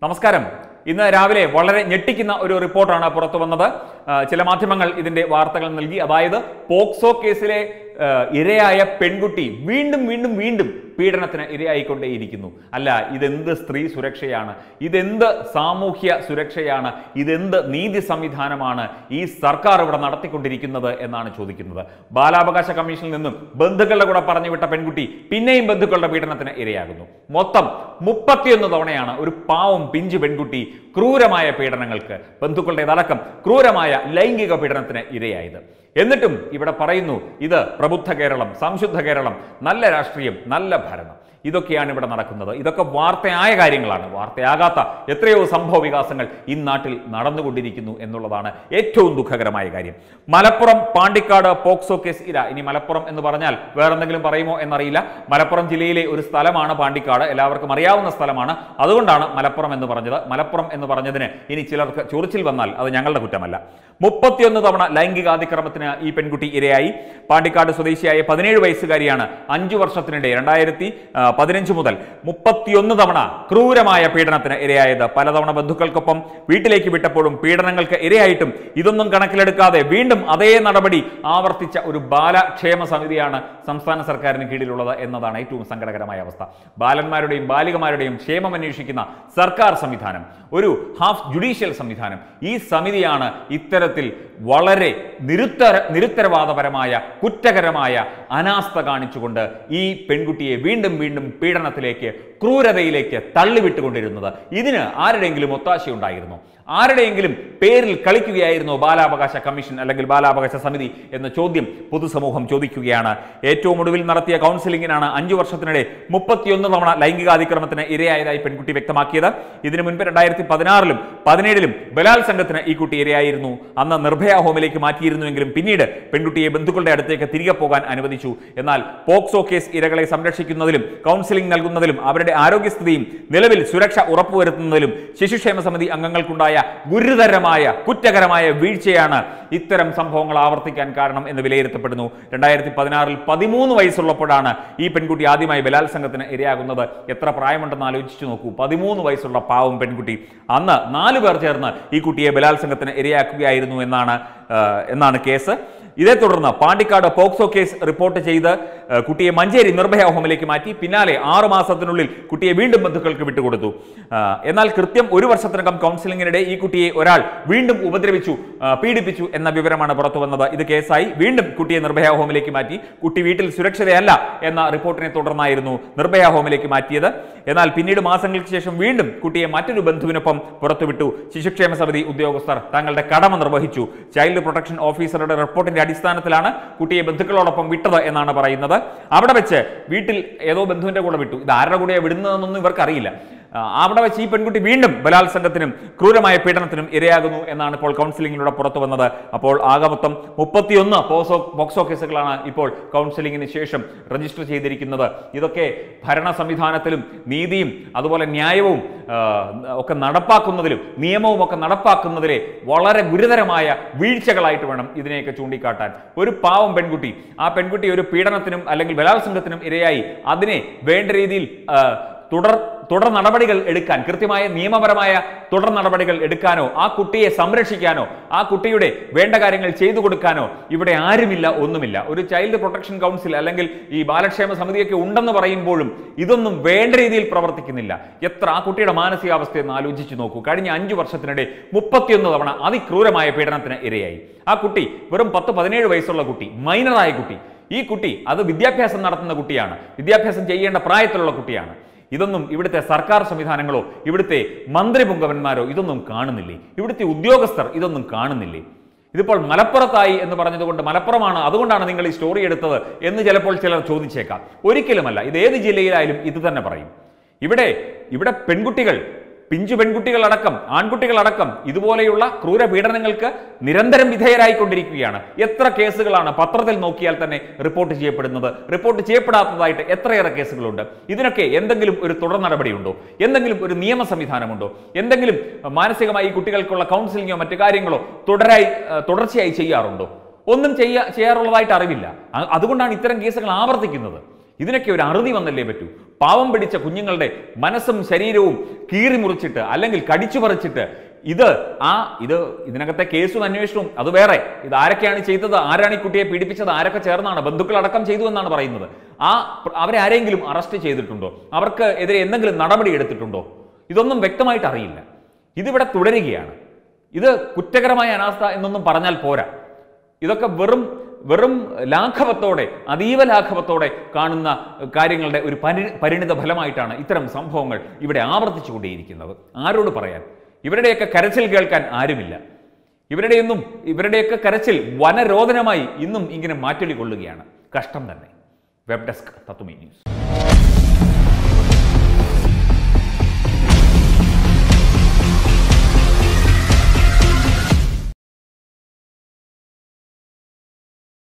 നമസ്കാരം ഇന്ന് രാവിലെ വളരെ ഞെട്ടിക്കുന്ന ഒരു റിപ്പോർട്ടാണ് പുറത്തു വന്നത് ആ, ചില മാധ്യമങ്ങൾ ഇതിന്റെ വാർത്തകൾ നൽകി അതായത് പോക്സോ കേസിലെ ആ, ഇരയായ പെൺകുട്ടി വീണ്ടും വീണ്ടും വീണ്ടും പീഡനത്തിന് ഇരയായിക്കൊണ്ടേയിരിക്കുന്നു അല്ല ഇതെന്ത് സ്ത്രീ സുരക്ഷയാണ് ഇതെന്ത് സാമൂഹ്യ സുരക്ഷയാണ് ഇതെന്ത് നീതി സംവിധാനമാണ് ഈ സർക്കാർ ഇവിടെ നടത്തിക്കൊണ്ടിരിക്കുന്നത് എന്നാണ് ചോദിക്കുന്നത് ബാലാവകാശ കമ്മീഷനിൽ നിന്നും ബന്ധുക്കളുടെ കൂടെ പറഞ്ഞു വിട്ട പെൺകുട്ടി പിന്നെയും ബന്ധുക്കളുടെ പീഡനത്തിന് ഇരയാകുന്നു മൊത്തം മുപ്പത്തിയൊന്ന് തവണയാണ് ഒരു പാവം പിഞ്ചു പെൺകുട്ടി ക്രൂരമായ പീഡനങ്ങൾക്ക് ബന്ധുക്കളുടേതടക്കം ക്രൂരമായ ലൈംഗിക പീഡനത്തിന് ഇരയായത് എന്നിട്ടും ഇവിടെ പറയുന്നു ഇത് പ്രബുദ്ധ കേരളം സംശുദ്ധ കേരളം നല്ല രാഷ്ട്രീയം നല്ല ഭരണം ഇതൊക്കെയാണ് ഇവിടെ നടക്കുന്നത് ഇതൊക്കെ വാർത്തയായ കാര്യങ്ങളാണ് വാർത്തയാകാത്ത എത്രയോ സംഭവ വികാസങ്ങൾ ഈ നാട്ടിൽ നടന്നുകൊണ്ടിരിക്കുന്നു എന്നുള്ളതാണ് ഏറ്റവും ദുഃഖകരമായ കാര്യം മലപ്പുറം പാണ്ടിക്കാട് പോക്സോ കേസ് ഇര ഇനി മലപ്പുറം എന്ന് പറഞ്ഞാൽ വേറെന്തെങ്കിലും പറയുമോ എന്നറിയില്ല മലപ്പുറം ജില്ലയിലെ ഒരു സ്ഥലമാണ് പാണ്ടിക്കാട് എല്ലാവർക്കും അറിയാവുന്ന സ്ഥലമാണ് അതുകൊണ്ടാണ് മലപ്പുറം എന്ന് പറഞ്ഞത് മലപ്പുറം എന്ന് പറഞ്ഞതിന് ഇനി ചിലർക്ക് ചൊറിച്ചിൽ വന്നാൽ അത് ഞങ്ങളുടെ കുറ്റമല്ല മുപ്പത്തിയൊന്ന് തവണ ലൈംഗികാതിക്രമത്തിന് ഈ പെൺകുട്ടി ഇരയായി പാണ്ടിക്കാട് സ്വദേശിയായ പതിനേഴ് വയസ്സുകാരിയാണ് അഞ്ചു വർഷത്തിനിടെ രണ്ടായിരത്തി പതിനഞ്ച് മുതൽ മുപ്പത്തിയൊന്ന് തവണ ക്രൂരമായ പീഡനത്തിന് ഇരയായത് പലതവണ ബന്ധുക്കൾക്കൊപ്പം വീട്ടിലേക്ക് വിട്ടപ്പോഴും പീഡനങ്ങൾക്ക് ഇരയായിട്ടും ഇതൊന്നും കണക്കിലെടുക്കാതെ വീണ്ടും അതേ നടപടി ആവർത്തിച്ച ഒരു ബാലക്ഷേമ സമിതിയാണ് സംസ്ഥാന സർക്കാരിന് കീഴിലുള്ളത് എന്നതാണ് ഏറ്റവും സങ്കടകരമായ അവസ്ഥ ബാലന്മാരുടെയും ബാലികമാരുടെയും ക്ഷേമം അന്വേഷിക്കുന്ന സർക്കാർ സംവിധാനം ഒരു ഹാഫ് ജുഡീഷ്യൽ സംവിധാനം ഈ സമിതിയാണ് ഇത്തരത്തിൽ വളരെ നിരുത്തര നിരുത്തരവാദപരമായ കുറ്റകരമായ അനാസ്ഥ കാണിച്ചുകൊണ്ട് ഈ പെൺകുട്ടിയെ വീണ്ടും വീണ്ടും പീഡനത്തിലേക്ക് ക്രൂരതയിലേക്ക് തള്ളിവിട്ടുകൊണ്ടിരുന്നത് ഇതിന് ആരുടെയെങ്കിലും ഒത്താശയുണ്ടായിരുന്നു ആരുടെയെങ്കിലും പേരിൽ കളിക്കുകയായിരുന്നോ ബാലാവകാശ കമ്മീഷൻ അല്ലെങ്കിൽ ബാലാവകാശ സമിതി എന്ന ചോദ്യം പൊതുസമൂഹം ചോദിക്കുകയാണ് ഏറ്റവും ഒടുവിൽ നടത്തിയ കൗൺസിലിംഗിനാണ് അഞ്ചു വർഷത്തിനിടെ മുപ്പത്തിയൊന്ന് തവണ ലൈംഗികാതിക്രമത്തിന് ഇരയായതായി പെൺകുട്ടി വ്യക്തമാക്കിയത് ഇതിനു മുൻപ് രണ്ടായിരത്തി പതിനാറിലും പതിനേഴിലും ബലാത്സംഗത്തിന് ഈ കുട്ടി ഇരയായിരുന്നു അന്ന് നിർഭയ ഹോമിലേക്ക് മാറ്റിയിരുന്നുവെങ്കിലും പിന്നീട് പെൺകുട്ടിയെ ബന്ധുക്കളുടെ അടുത്തേക്ക് തിരികെ പോകാൻ അനുവദിച്ചു എന്നാൽ പോക്സോ കേസ് ഇരകളെ സംരക്ഷിക്കുന്നതിലും കൗൺസിലിംഗ് നൽകുന്നതിലും അവരുടെ ആരോഗ്യസ്ഥിതിയും നിലവിൽ സുരക്ഷ ഉറപ്പുവരുത്തുന്നതിലും ശിശുക്ഷേമ സമിതി അംഗങ്ങൾക്കുണ്ടായ ഗുരുതരമായ കുറ്റകരമായ വീഴ്ചയാണ് ഇത്തരം സംഭവങ്ങൾ ആവർത്തിക്കാൻ കാരണം എന്ന് വിലയിരുത്തപ്പെടുന്നു രണ്ടായിരത്തി പതിനാറിൽ പതിമൂന്ന് വയസ്സുള്ളപ്പോഴാണ് ഈ പെൺകുട്ടി ആദ്യമായി ബലാത്സംഗത്തിന് ഇരയാകുന്നത് എത്ര പ്രായമുണ്ടെന്ന് ആലോചിച്ചു നോക്കൂ പതിമൂന്ന് വയസ്സുള്ള പാവം പെൺകുട്ടി അന്ന് നാലു പേർ ചേർന്ന് ഈ കുട്ടിയെ ബലാത്സംഗത്തിന് ഇരയാക്കുകയായിരുന്നു എന്നാണ് ആ, എന്നാണ് കേസ് ഇതേ തുടർന്ന് പാണ്ടിക്കാട് പോക്സോ കേസ് റിപ്പോർട്ട് ചെയ്ത് ആ, കുട്ടിയെ മഞ്ചേരി നിർഭയ ഹോമിലേക്ക് മാറ്റി പിന്നാലെ ആറു മാസത്തിനുള്ളിൽ കുട്ടിയെ വീണ്ടും ബന്ധുക്കൾക്ക് വിട്ടുകൊടുത്തു ആ, എന്നാൽ കൃത്യം ഒരു വർഷത്തിനകം കൗൺസിലിംഗിനിടെ ഈ കുട്ടിയെ ഒരാൾ വീണ്ടും ഉപദ്രവിച്ചു ആ, പീഡിപ്പിച്ചു എന്ന വിവരമാണ് പുറത്തു വന്നത് ഇത് കേസായി വീണ്ടും കുട്ടിയെ നിർഭയ ഹോമിലേക്ക് മാറ്റി കുട്ടി വീട്ടിൽ സുരക്ഷിതയല്ല എന്ന റിപ്പോർട്ടിനെ തുടർന്നായിരുന്നു നിർഭയ ഹോമിലേക്ക് മാറ്റിയത് എന്നാൽ പിന്നീട് മാസങ്ങൾക്ക് ശേഷം വീണ്ടും കുട്ടിയെ മറ്റൊരു ബന്ധുവിനൊപ്പം പുറത്തുവിട്ടു ശിശുക്ഷേമ സമിതി ഉദ്യോഗസ്ഥർ തങ്ങളുടെ കടമ നിർവഹിച്ചു ചൈൽഡ് പ്രൊട്ടക്ഷൻ ഓഫീസറുടെ റിപ്പോർട്ടിന്റെ അടിസ്ഥാനത്തിലാണ് കുട്ടിയെ ബന്ധുക്കളോടൊപ്പം വിട്ടത് എന്നാണ് പറയുന്നത് അവിടെ വെച്ച് വീട്ടിൽ ഏതോ ബന്ധുവിന്റെ കൂടെ വിട്ടു ഇത് ആരുടെ കൂടെയാണ് വിടുന്നതെന്നൊന്നും ഇവർക്കറിയില്ല ആ, അവിടെ വെച്ച് ഈ പെൺകുട്ടി വീണ്ടും ബലാത്സംഗത്തിനും ക്രൂരമായ പീഡനത്തിനും ഇരയാകുന്നു എന്നാണ് ഇപ്പോൾ കൗൺസിലിംഗിലൂടെ പുറത്തു വന്നത് അപ്പോൾ ആകെ മൊത്തം മുപ്പത്തിയൊന്ന് പോസോ പോക്സോ കേസുകളാണ് ഇപ്പോൾ കൗൺസിലിംഗിന് ശേഷം രജിസ്റ്റർ ചെയ്തിരിക്കുന്നത് ഇതൊക്കെ ഭരണ സംവിധാനത്തിലും നീതിയും അതുപോലെ ന്യായവും ആ, ഒക്കെ നടപ്പാക്കുന്നതിലും നിയമവും ഒക്കെ നടപ്പാക്കുന്നതിലെ വളരെ ഗുരുതരമായ വീഴ്ചകളായിട്ട് വേണം ഇതിനെയൊക്കെ ചൂണ്ടിക്കാട്ടാൻ ഒരു പാവം പെൺകുട്ടി ആ പെൺകുട്ടി ഒരു പീഡനത്തിനും അല്ലെങ്കിൽ ബലാത്സംഗത്തിനും ഇരയായി അതിനെ വേണ്ട രീതിയിൽ ആ, തുടർ തുടർ നടപടികൾ എടുക്കാൻ കൃത്യമായ നിയമപരമായ തുടർ നടപടികൾ എടുക്കാനോ ആ കുട്ടിയെ സംരക്ഷിക്കാനോ ആ കുട്ടിയുടെ വേണ്ട കാര്യങ്ങൾ ചെയ്തു കൊടുക്കാനോ ഇവിടെ ആരുമില്ല ഒന്നുമില്ല ഒരു ചൈൽഡ് പ്രൊട്ടക്ഷൻ കൗൺസിൽ അല്ലെങ്കിൽ ഈ ബാലക്ഷേമ സമിതിയൊക്കെ ഉണ്ടെന്ന് പറയുമ്പോഴും ഇതൊന്നും വേണ്ട രീതിയിൽ പ്രവർത്തിക്കുന്നില്ല എത്ര ആ കുട്ടിയുടെ മാനസികാവസ്ഥയെന്ന് ആലോചിച്ച് നോക്കൂ കഴിഞ്ഞ അഞ്ചു വർഷത്തിനിടെ മുപ്പത്തിയൊന്ന് തവണ അതിക്രൂരമായ പീഡനത്തിന് ഇരയായി ആ കുട്ടി വെറും പത്ത് പതിനേഴ് വയസ്സുള്ള കുട്ടി മൈനറായ കുട്ടി ഈ കുട്ടി അത് വിദ്യാഭ്യാസം നടത്തുന്ന കുട്ടിയാണ് വിദ്യാഭ്യാസം ചെയ്യേണ്ട പ്രായത്തിലുള്ള കുട്ടിയാണ് ഇതൊന്നും ഇവിടുത്തെ സർക്കാർ സംവിധാനങ്ങളോ ഇവിടുത്തെ മന്ത്രി പുങ്കവന്മാരോ ഇതൊന്നും കാണുന്നില്ലേ ഇവിടുത്തെ ഉദ്യോഗസ്ഥർ ഇതൊന്നും കാണുന്നില്ലേ ഇതിപ്പോൾ മലപ്പുറത്തായി എന്ന് പറഞ്ഞതുകൊണ്ട് മലപ്പുറമാണ് അതുകൊണ്ടാണ് നിങ്ങൾ ഈ സ്റ്റോറി എടുത്തത് എന്ന് ചിലപ്പോൾ ചിലർ ചോദിച്ചേക്കാം ഒരിക്കലുമല്ല ഇത് ഏത് ജില്ലയിലായാലും ഇത് തന്നെ പറയും ഇവിടെ ഇവിടെ പെൺകുട്ടികൾ പിഞ്ചു പെൺകുട്ടികളടക്കം ആൺകുട്ടികളടക്കം ഇതുപോലെയുള്ള ക്രൂര പീഡനങ്ങൾക്ക് നിരന്തരം വിധേയരായിക്കൊണ്ടിരിക്കുകയാണ് എത്ര കേസുകളാണ് പത്രത്തിൽ നോക്കിയാൽ തന്നെ റിപ്പോർട്ട് ചെയ്യപ്പെടുന്നത് റിപ്പോർട്ട് ചെയ്യപ്പെടാത്തതായിട്ട് എത്രയേറെ കേസുകളുണ്ട് ഇതിനൊക്കെ എന്തെങ്കിലും ഒരു തുടർ നടപടിയുണ്ടോ എന്തെങ്കിലും ഒരു നിയമ സംവിധാനമുണ്ടോ എന്തെങ്കിലും മാനസികമായി ഈ കുട്ടികൾക്കുള്ള കൗൺസിലിങ്ങോ മറ്റു കാര്യങ്ങളോ തുടരായി ഏഹ്, തുടർച്ചയായി ചെയ്യാറുണ്ടോ ഒന്നും ചെയ്യാ ചെയ്യാറുള്ളതായിട്ട് അറിവില്ല അ- അതുകൊണ്ടാണ് ഇത്തരം കേസുകൾ ആവർത്തിക്കുന്നത് ഇതിനൊക്കെ ഒരു അറുതി വന്നല്ലേ പറ്റൂ പാവം പിടിച്ച കുഞ്ഞുങ്ങളുടെ മനസ്സും ശരീരവും കീറി മുറിച്ചിട്ട് അല്ലെങ്കിൽ കടിച്ചു പറിച്ചിട്ട് ഇത് ആ ഇത് ഇതിനകത്തെ കേസും അന്വേഷണവും അത് വേറെ ഇത് ആരൊക്കെയാണ് ചെയ്തത് ആരാണ് ഈ കുട്ടിയെ പീഡിപ്പിച്ചത് ആരൊക്കെ ചേർന്നാണ് ബന്ധുക്കളടക്കം ചെയ്തു എന്നാണ് പറയുന്നത് ആ പ്ര- അവരെ ആരെങ്കിലും അറസ്റ്റ് ചെയ്തിട്ടുണ്ടോ അവർക്ക് എതിരെ എന്തെങ്കിലും നടപടി എടുത്തിട്ടുണ്ടോ ഇതൊന്നും വ്യക്തമായിട്ട് അറിയില്ല ഇതിവിടെ തുടരുകയാണ് ഇത് കുറ്റകരമായ അനാസ്ഥ എന്നൊന്നും പറഞ്ഞാൽ പോരാ ഇതൊക്കെ വെറും വെറും ലാഘവത്തോടെ അതീവ ലാഘവത്തോടെ കാണുന്ന കാര്യങ്ങളുടെ ഒരു പരി പരിണിത ഫലമായിട്ടാണ് ഇത്തരം സംഭവങ്ങൾ ഇവിടെ ആവർത്തിച്ചുകൊണ്ടേയിരിക്കുന്നത് ആരോട് പറയാൻ ഇവരുടെയൊക്കെ കരച്ചിൽ കേൾക്കാൻ ആരുമില്ല ഇവരുടെയൊന്നും ഇവരുടെയൊക്കെ കരച്ചിൽ വനരോധനമായി ഇന്നും ഇങ്ങനെ മാറ്റൊലി കൊള്ളുകയാണ് കഷ്ടം തന്നെ വെബ് ഡെസ്ക് തത്തുമി ന്യൂസ്